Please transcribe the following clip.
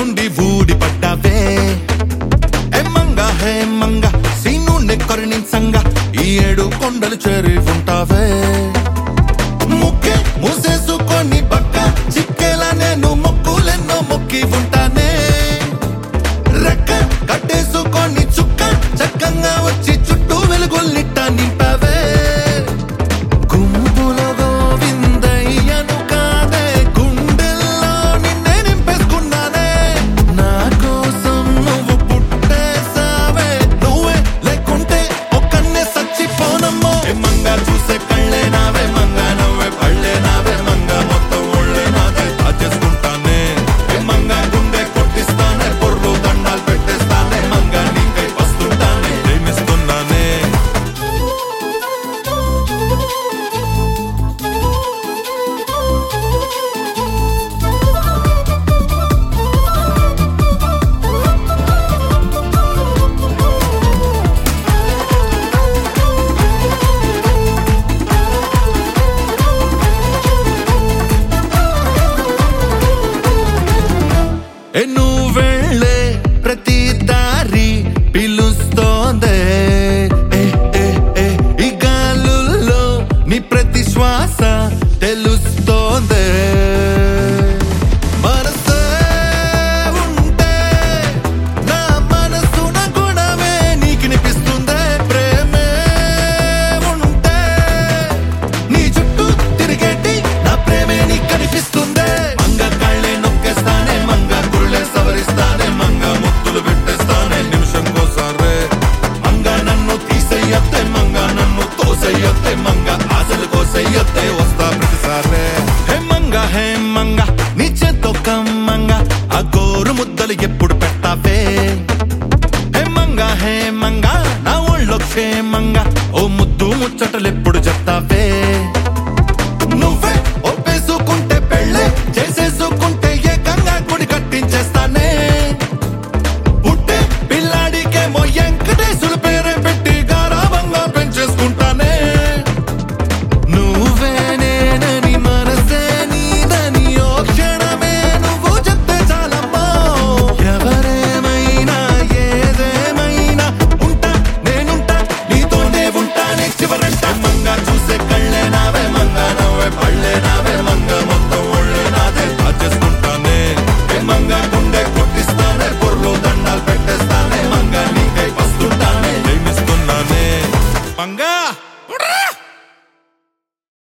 నుండి ఊడి పడ్డావే ఎమ్మంగ హేమంగ సీను కరుణించంగా ఈ ఏడు కొండలు చేరి ఉంటావే ముక్కే మూసేసుకొని పక్క చిక్కేలా నేను మొక్కులెన్నో మొక్కి ఉంటానే రెక్క కట్టేసుకొని చుక్క చక్కంగా వచ్చి చుట్టూ వెలుగుల్నిట్ట నింపావే గుంపులో గోవిందయ్యను కాదే గుండెల్లో నిన్నే నింపేసుకున్నానే నా కోసం నువ్వు పుట్టేసావే నువ్వే లేకుంటే ఒక్కనే సచ్చిపోనమ్మో ఏ మంగ చూసే కళ్ళే నావే మంగ నవ్వే పళ్ళే నావే మంగ మొత్తం ఒళ్ళే నాదే దాచేసుకుంటానే ఏ మంగ గుండె కొట్టిస్తానే పొర్లు దండాలు పెట్టేస్తానే మంగ నీకై వస్తుంటానే ప్రేమిస్తున్నానే ఏ నువ్వు వెళ్ళే ప్రతి దారి పిలుస్తోందే ఏ, ఏ, ఏ, ఈ గాలుల్లో నీ ప్రతి శ్వాస తెలుస్తోందే మనసే ఉంటే నా మనసున గుణమే నీకినిపిస్తుందే ప్రేమే ఉంటే నీ చుట్టూ తిరిగేటి నా ప్రేమే నీకు కనిపిస్తుందే మంగ కాళ్ళే నొక్కేస్తానే మంగ కురులే సవరిస్తానే మంగ ముత్తులు పెట్టేస్తానే నిమిషం కోసారే మంగ నన్ను తీసేయత్తే మంగ నన్ను తోసేయత్తే మంగ ఆశలు కోసేయత్తే వస్తా ప్రతిసారే హే మంగ హే మంగ నీ చేత్తో కమ్మంగ ఆ గోరు ముద్దలు ఎప్పుడు పెడతావే హే మంగ హే మంగ నా ఒళ్ళో క్షేమంగా ఓ ముద్దు ముచ్చటలు ఎప్పుడు చెప్తావే నువ్వే ఒప్పేసుకుంటే పెళ్ళే చేసేసుకుంటే ఏకంగా గుడి కట్టించేస్తానే పుట్టే పిల్లాడికేమో వెంకటేశ్వర పేరే పెట్టి గారాబంగా పెంచేసుకుంటానే నువ్వే నేనని మనసే నీదని ఓ క్షణమే నువ్వు చెప్తే చాలమ్మా ఎవరేమైనా ఏదేమైనా ఉంటా నేనుంటా నీతోనే ఉంటానే చివరంట మంగ చూసే కళ్ళే నావే మంగ నవ్వే పళ్ళే నావే మంగ మొత్తం ఒళ్ళే నాదే దాచేసుకుంటానే ఏ మంగ గుండె కొట్టిస్తానే పొర్లు దండాలు పెట్టేస్తానే మంగ నీకై వస్తుంటానే ప్రేమిస్తున్నానే మంగ